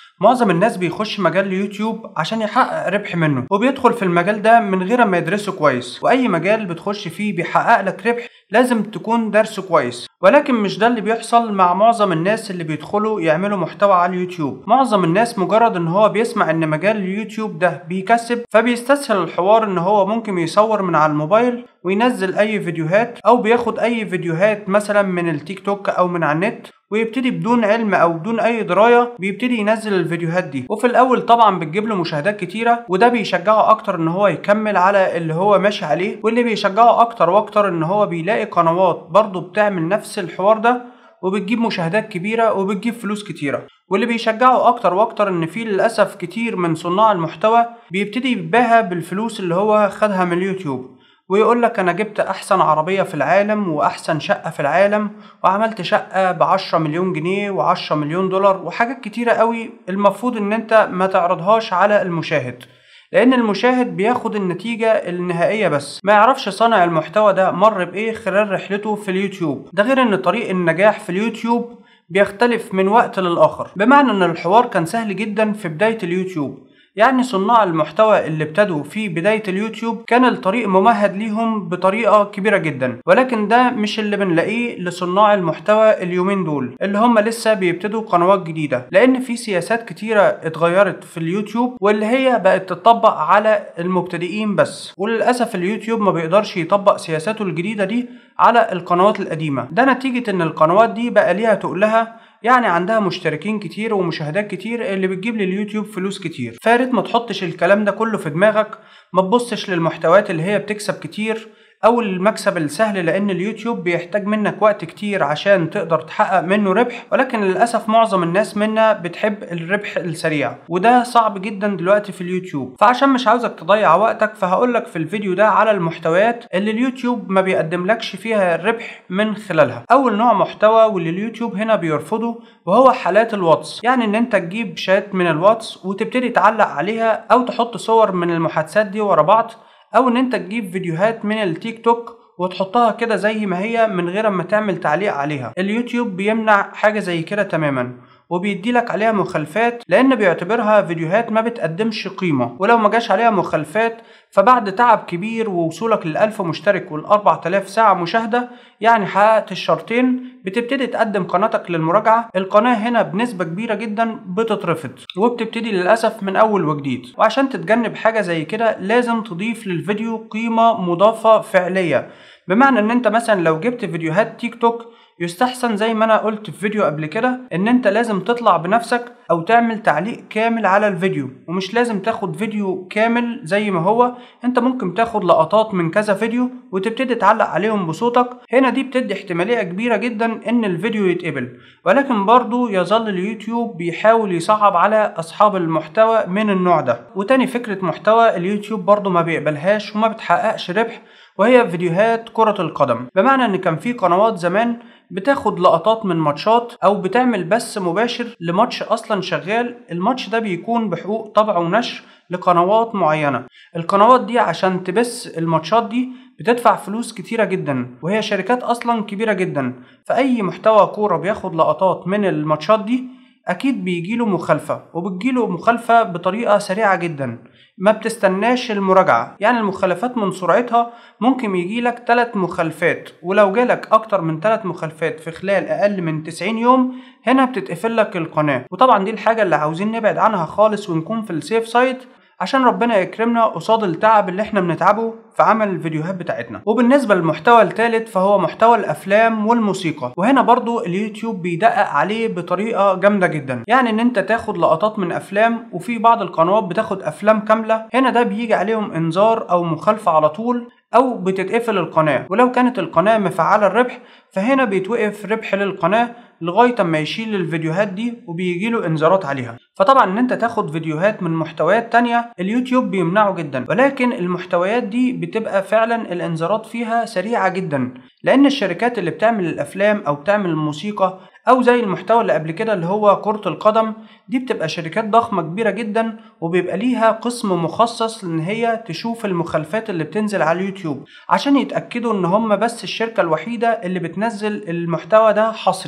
معظم الناس بيخش مجال اليوتيوب عشان يحقق ربح منه وبيدخل في المجال ده من غير ما يدرسه كويس واي مجال بتخش فيه بيحقق لك ربح لازم تكون درسه كويس ولكن مش ده اللي بيحصل مع معظم الناس اللي بيدخلوا يعملوا محتوى على اليوتيوب معظم الناس مجرد ان هو بيسمع ان مجال اليوتيوب ده بيكسب فبيستسهل الحوار ان هو ممكن يصور من على الموبايل وينزل اي فيديوهات او بياخد اي فيديوهات مثلا من التيك توك او من على النت ويبتدي بدون علم او بدون اي درايه بيبتدي ينزل الفيديوهات دي وفي الاول طبعا بتجيب له مشاهدات كتيره وده بيشجعه اكتر ان هو يكمل على اللي هو ماشي عليه واللي بيشجعه اكتر واكتر ان هو بيلاقي قنوات برضه بتعمل نفس الحوار ده وبتجيب مشاهدات كبيرة وبتجيب فلوس كتيرة واللي بيشجعه أكتر وأكتر إن في للأسف كتير من صناع المحتوى بيبتدي يتباهى بالفلوس اللي هو خدها من اليوتيوب ويقول لك انا جبت احسن عربية في العالم واحسن شقة في العالم وعملت شقة بعشرة مليون جنيه وعشرة مليون دولار وحاجات كتيرة قوي المفروض ان انت ما تعرضهاش على المشاهد لان المشاهد بياخد النتيجة النهائية بس ما يعرفش صانع المحتوى ده مر بايه خلال رحلته في اليوتيوب ده غير ان طريق النجاح في اليوتيوب بيختلف من وقت للآخر بمعنى ان الحوار كان سهل جدا في بداية اليوتيوب يعني صناع المحتوى اللي ابتدوا في بداية اليوتيوب كان الطريق ممهد ليهم بطريقة كبيرة جدا ولكن ده مش اللي بنلاقيه لصناع المحتوى اليومين دول اللي هم لسه بيبتدوا قنوات جديدة لأن في سياسات كتيرة اتغيرت في اليوتيوب واللي هي بقت تطبق على المبتدئين بس وللأسف اليوتيوب ما بيقدرش يطبق سياساته الجديدة دي على القنوات القديمة ده نتيجة ان القنوات دي بقى ليها تقلها يعني عندها مشتركين كتير ومشاهدات كتير اللي بتجيب لليوتيوب فلوس كتير فياريت ما تحطش الكلام ده كله في دماغك ما تبصش للمحتويات اللي هي بتكسب كتير او المكسب السهل لان اليوتيوب بيحتاج منك وقت كتير عشان تقدر تحقق منه ربح ولكن للاسف معظم الناس منا بتحب الربح السريع وده صعب جدا دلوقتي في اليوتيوب فعشان مش عاوزك تضيع وقتك فهقولك في الفيديو ده على المحتويات اللي اليوتيوب ما بيقدملكش فيها الربح من خلالها اول نوع محتوى واللي اليوتيوب هنا بيرفضه وهو حالات الواتس يعني ان انت تجيب شات من الواتس وتبتدي تعلق عليها او تحط صور من المحادثات دي ورا بعض او ان انت تجيب فيديوهات من التيك توك وتحطها كده زي ما هي من غير ما تعمل تعليق عليها اليوتيوب بيمنع حاجة زي كده تماما وبيدي لك عليها مخالفات لان بيعتبرها فيديوهات ما بتقدمش قيمة ولو ما جاش عليها مخالفات فبعد تعب كبير ووصولك للألف مشترك والأربع تلاف ساعة مشاهدة يعني حققت الشرطين بتبتدي تقدم قناتك للمراجعة القناة هنا بنسبة كبيرة جدا بتترفض وبتبتدي للأسف من أول وجديد وعشان تتجنب حاجة زي كده لازم تضيف للفيديو قيمة مضافة فعلية بمعنى ان انت مثلا لو جبت فيديوهات تيك توك يستحسن زي ما انا قلت في فيديو قبل كده ان انت لازم تطلع بنفسك او تعمل تعليق كامل على الفيديو ومش لازم تاخد فيديو كامل زي ما هو انت ممكن تاخد لقطات من كذا فيديو وتبتدي تعلق عليهم بصوتك هنا دي بتدي احتمالية كبيرة جدا ان الفيديو يتقبل ولكن برضو يظل اليوتيوب بيحاول يصعب على اصحاب المحتوى من النوع ده وتاني فكرة محتوى اليوتيوب برضو ما بيقبلهاش وما بتحققش ربح وهي فيديوهات كرة القدم بمعنى ان كان في قنوات زمان بتاخد لقطات من ماتشات او بتعمل بث مباشر لماتش اصلا شغال الماتش ده بيكون بحقوق طبع ونشر لقنوات معينة القنوات دي عشان تبث الماتشات دي بتدفع فلوس كتيرة جدا وهي شركات اصلا كبيرة جدا فاي محتوى كورة بياخد لقطات من الماتشات دي اكيد بيجيله مخالفة وبتجيله مخالفة بطريقة سريعة جدا ما بتستناش المراجعة يعني المخالفات من سرعتها ممكن يجيلك 3 مخالفات ولو جالك اكتر من 3 مخالفات في خلال اقل من 90 يوم هنا بتتقفل لك القناة وطبعا دي الحاجة اللي عاوزين نبعد عنها خالص ونكون في السيف سايد عشان ربنا يكرمنا قصاد التعب اللي احنا بنتعبه في عمل الفيديوهات بتاعتنا وبالنسبة للمحتوى الثالث فهو محتوى الأفلام والموسيقى وهنا برضو اليوتيوب بيدقق عليه بطريقة جامدة جدا يعني ان انت تاخد لقطات من أفلام وفي بعض القنوات بتاخد أفلام كاملة هنا ده بيجي عليهم إنذار أو مخالفة على طول او بتتقفل القناه ولو كانت القناه مفعله الربح فهنا بيتوقف ربح للقناه لغايه اما يشيل الفيديوهات دي وبيجي له انذارات عليها فطبعا ان انت تاخد فيديوهات من محتويات تانية اليوتيوب بيمنعه جدا ولكن المحتويات دي بتبقى فعلا الانذارات فيها سريعه جدا لان الشركات اللي بتعمل الافلام او بتعمل الموسيقى او زي المحتوى اللي قبل كده اللي هو كرة القدم دي بتبقى شركات ضخمة كبيرة جدا وبيبقى ليها قسم مخصص ان هي تشوف المخالفات اللي بتنزل على اليوتيوب عشان يتأكدوا ان هم بس الشركة الوحيدة اللي بتنزل المحتوى ده حصري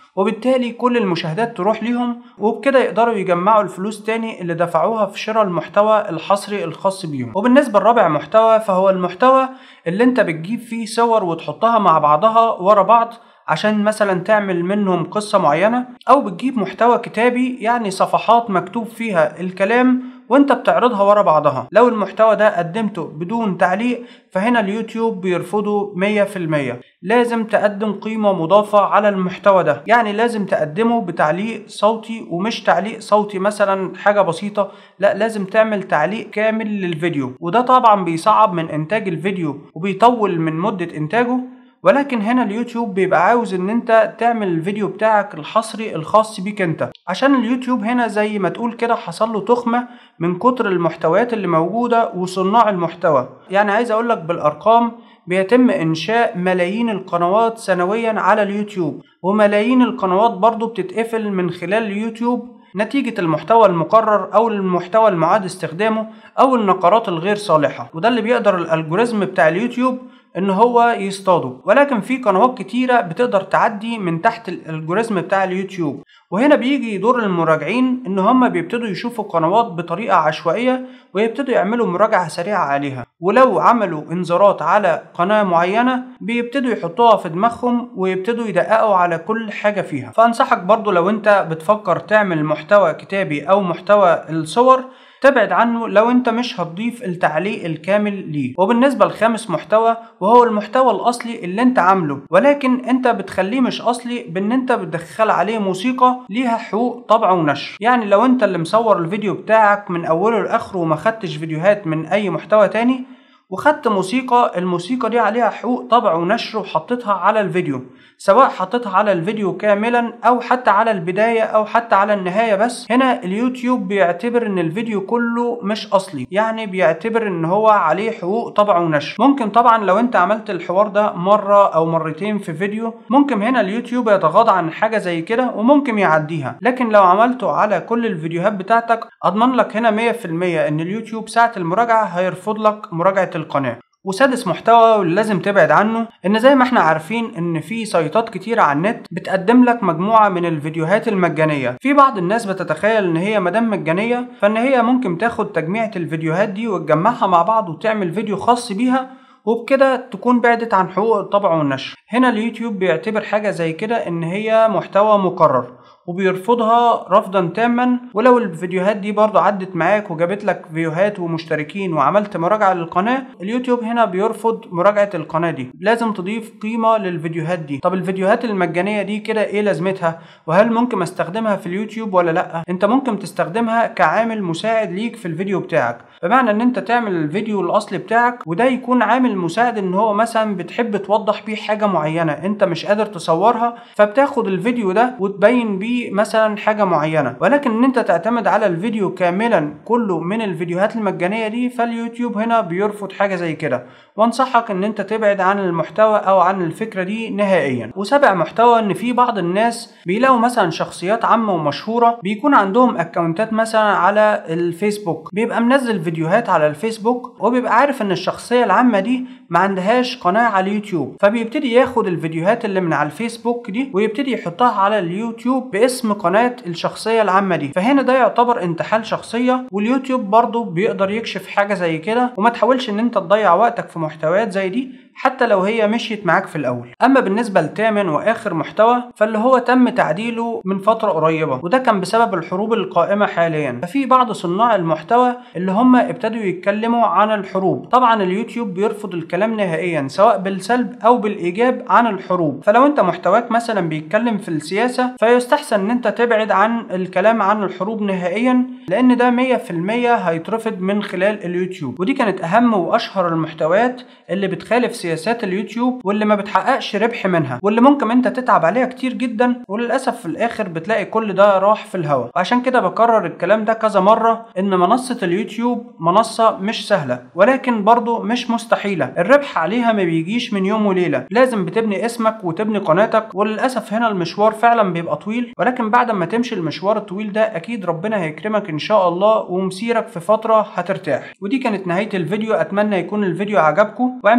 وبالتالي كل المشاهدات تروح ليهم وبكده يقدروا يجمعوا الفلوس تاني اللي دفعوها في شراء المحتوى الحصري الخاص بيهم وبالنسبة لرابع محتوى فهو المحتوى اللي انت بتجيب فيه صور وتحطها مع بعضها ورا بعض عشان مثلا تعمل منهم قصة معينة أو بتجيب محتوى كتابي يعني صفحات مكتوب فيها الكلام وانت بتعرضها ورا بعضها لو المحتوى ده قدمته بدون تعليق فهنا اليوتيوب بيرفضه 100% لازم تقدم قيمة مضافة على المحتوى ده يعني لازم تقدمه بتعليق صوتي ومش تعليق صوتي مثلا حاجة بسيطة لا لازم تعمل تعليق كامل للفيديو وده طبعا بيصعب من انتاج الفيديو وبيطول من مدة انتاجه ولكن هنا اليوتيوب بيبقى عاوز ان انت تعمل الفيديو بتاعك الحصري الخاص بيك انت عشان اليوتيوب هنا زي ما تقول كده حصل له تخمة من كتر المحتويات اللي موجودة وصناع المحتوى يعني عايز اقولك بالارقام بيتم انشاء ملايين القنوات سنويا على اليوتيوب وملايين القنوات برضو بتتقفل من خلال اليوتيوب نتيجة المحتوى المقرر أو المحتوى المعاد استخدامه أو النقرات الغير صالحة وده اللي بيقدر الألجوريزم بتاع اليوتيوب ان هو يصطاده ولكن في قنوات كتيره بتقدر تعدي من تحت الالجوريزم بتاع اليوتيوب وهنا بيجي دور المراجعين ان هم بيبتدوا يشوفوا قنوات بطريقه عشوائيه ويبتدوا يعملوا مراجعه سريعه عليها ولو عملوا انذارات على قناه معينه بيبتدوا يحطوها في دماغهم ويبتدوا يدققوا على كل حاجه فيها فانصحك برضو لو انت بتفكر تعمل محتوى كتابي او محتوى الصور تبعد عنه لو انت مش هتضيف التعليق الكامل ليه وبالنسبة لخامس محتوى وهو المحتوى الاصلي اللي انت عامله ولكن انت بتخليه مش اصلي بان انت بتدخل عليه موسيقى ليها حقوق طبع ونشر يعني لو انت اللي مصور الفيديو بتاعك من اوله لاخره وما خدتش فيديوهات من اي محتوى تاني وخدت موسيقى الموسيقى دي عليها حقوق طبع ونشر وحطيتها على الفيديو سواء حطيتها على الفيديو كاملا او حتى على البداية او حتى على النهاية بس هنا اليوتيوب بيعتبر ان الفيديو كله مش اصلي يعني بيعتبر ان هو عليه حقوق طبع ونشر ممكن طبعا لو انت عملت الحوار ده مرة او مرتين في فيديو ممكن هنا اليوتيوب يتغاضى عن حاجة زي كده وممكن يعديها لكن لو عملته على كل الفيديوهات بتاعتك اضمن لك هنا 100% ان اليوتيوب ساعة المراجعة هيرفض لك مراجعة القناة وسادس محتوى واللي لازم تبعد عنه ان زي ما احنا عارفين ان في سيطات كتيرة على النت بتقدم لك مجموعة من الفيديوهات المجانية في بعض الناس بتتخيل ان هي مدام مجانية فان هي ممكن تاخد تجميعة الفيديوهات دي وتجمعها مع بعض وتعمل فيديو خاص بيها وبكده تكون بعدت عن حقوق الطبع والنشر هنا اليوتيوب بيعتبر حاجة زي كده ان هي محتوى مكرر وبيرفضها رفضا تاما ولو الفيديوهات دي برضو عدت معاك وجابت لك فيوهات ومشتركين وعملت مراجعة للقناة اليوتيوب هنا بيرفض مراجعة القناة دي لازم تضيف قيمة للفيديوهات دي طب الفيديوهات المجانية دي كده ايه لازمتها وهل ممكن استخدمها في اليوتيوب ولا لا انت ممكن تستخدمها كعامل مساعد ليك في الفيديو بتاعك بمعنى ان انت تعمل الفيديو الاصلي بتاعك وده يكون عامل مساعد ان هو مثلا بتحب توضح بيه حاجة معينة انت مش قادر تصورها فبتاخد الفيديو ده وتبين بيه مثلا حاجة معينة ولكن ان انت تعتمد على الفيديو كاملا كله من الفيديوهات المجانية دي فاليوتيوب هنا بيرفض حاجة زي كده وانصحك ان انت تبعد عن المحتوى او عن الفكرة دي نهائيا وسابع محتوى ان في بعض الناس بيلاقوا مثلا شخصيات عامة ومشهورة بيكون عندهم اكونتات مثلا على الفيسبوك بيبقى منزل فيديوهات على الفيسبوك وبيبقى عارف ان الشخصية العامة دي ما عندهاش قناة على اليوتيوب فبيبتدي ياخد الفيديوهات اللي من على الفيسبوك دي ويبتدي يحطها على اليوتيوب باسم قناة الشخصية العامة دي فهنا ده يعتبر انتحال شخصية واليوتيوب برضو بيقدر يكشف حاجة زي كده وما تحاولش ان انت تضيع وقتك في محتويات زي دي حتى لو هي مشيت معاك في الاول اما بالنسبه لتامن واخر محتوى فاللي هو تم تعديله من فتره قريبه وده كان بسبب الحروب القائمه حاليا ففي بعض صناع المحتوى اللي هم ابتدوا يتكلموا عن الحروب طبعا اليوتيوب بيرفض الكلام نهائيا سواء بالسلب او بالايجاب عن الحروب فلو انت محتواك مثلا بيتكلم في السياسه فيستحسن ان انت تبعد عن الكلام عن الحروب نهائيا لان ده 100% هيترفض من خلال اليوتيوب ودي كانت اهم واشهر المحتويات اللي بتخالف سياسات اليوتيوب واللي ما بتحققش ربح منها واللي ممكن انت تتعب عليها كتير جدا وللاسف في الاخر بتلاقي كل ده راح في الهوا وعشان كده بكرر الكلام ده كذا مره ان منصه اليوتيوب منصه مش سهله ولكن برضه مش مستحيله الربح عليها ما بيجيش من يوم وليله لازم بتبني اسمك وتبني قناتك وللاسف هنا المشوار فعلا بيبقى طويل ولكن بعد ما تمشي المشوار الطويل ده اكيد ربنا هيكرمك ان شاء الله ومسيرك في فتره هترتاح ودي كانت نهايه الفيديو اتمنى يكون الفيديو عجبكم واعملوا شير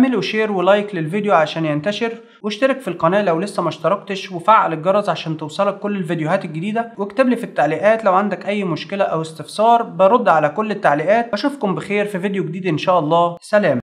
شير ولايك للفيديو عشان ينتشر واشترك في القناة لو لسه ما اشتركتش وفعل الجرس عشان توصلك كل الفيديوهات الجديدة واكتب لي في التعليقات لو عندك اي مشكلة او استفسار برد على كل التعليقات اشوفكم بخير في فيديو جديد ان شاء الله سلام